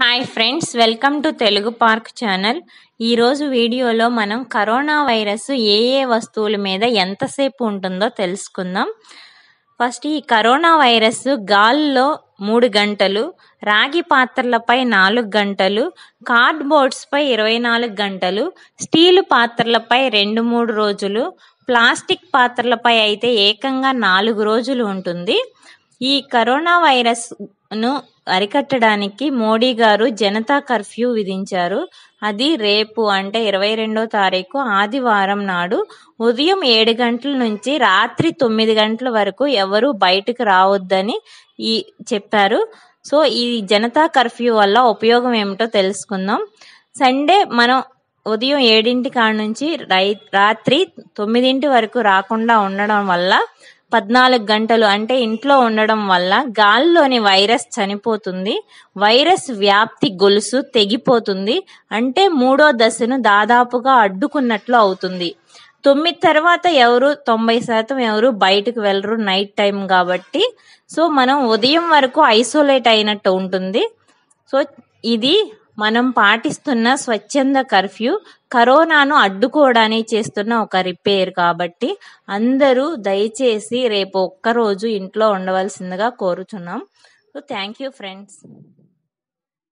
hi friends welcome to Telugu park channel ఈరోజు వీడియోలో మనం కరోనా వైరస్ ఏ ఏ వస్తువుల మీద ఎంతసేపు ఉంటుందో తెలుసుకుందాం ఫస్ట్ ఈ కరోనా వైరస్ గాల్లో మూడు గంటలు రాగి పాత్రలపై నాలుగు గంటలు కార్డ్బోర్డ్స్పై ఇరవై నాలుగు గంటలు స్టీలు పాత్రలపై రెండు మూడు రోజులు ప్లాస్టిక్ పాత్రలపై అయితే ఏకంగా నాలుగు రోజులు ఉంటుంది ఈ కరోనా వైరస్ ను అరికట్టడానికి మోడీ గారు జనతా కర్ఫ్యూ విధించారు అది రేపు అంటే ఇరవై రెండో తారీఖు ఆదివారం నాడు ఉదయం ఏడు గంటల నుంచి రాత్రి తొమ్మిది గంటల వరకు ఎవరు బయటకు రావద్దని ఈ చెప్పారు సో ఈ జనతా కర్ఫ్యూ వల్ల ఉపయోగం ఏమిటో తెలుసుకుందాం సండే మనం ఉదయం ఏడింటి కాడ నుంచి రై రాత్రి తొమ్మిదింటి వరకు రాకుండా ఉండడం వల్ల పద్నాలుగు గంటలు అంటే ఇంట్లో ఉండడం వల్ల గాల్లోని వైరస్ చనిపోతుంది వైరస్ వ్యాప్తి గొలుసు తెగిపోతుంది అంటే మూడో దశను దాదాపుగా అడ్డుకున్నట్లు అవుతుంది తొమ్మిది తర్వాత ఎవరు తొంభై శాతం ఎవరు బయటకు వెళ్ళరు నైట్ టైం కాబట్టి సో మనం ఉదయం వరకు ఐసోలేట్ అయినట్టు ఉంటుంది సో ఇది మనం పాటిస్తున్న స్వచ్ఛంద కర్ఫ్యూ కరోనాను అడ్డుకోవడానికి చేస్తున్న ఒక రిపేర్ కాబట్టి అందరూ దయచేసి రేపు ఒక్కరోజు ఇంట్లో ఉండవలసిందిగా కోరుచున్నాం సో థ్యాంక్ యూ ఫ్రెండ్స్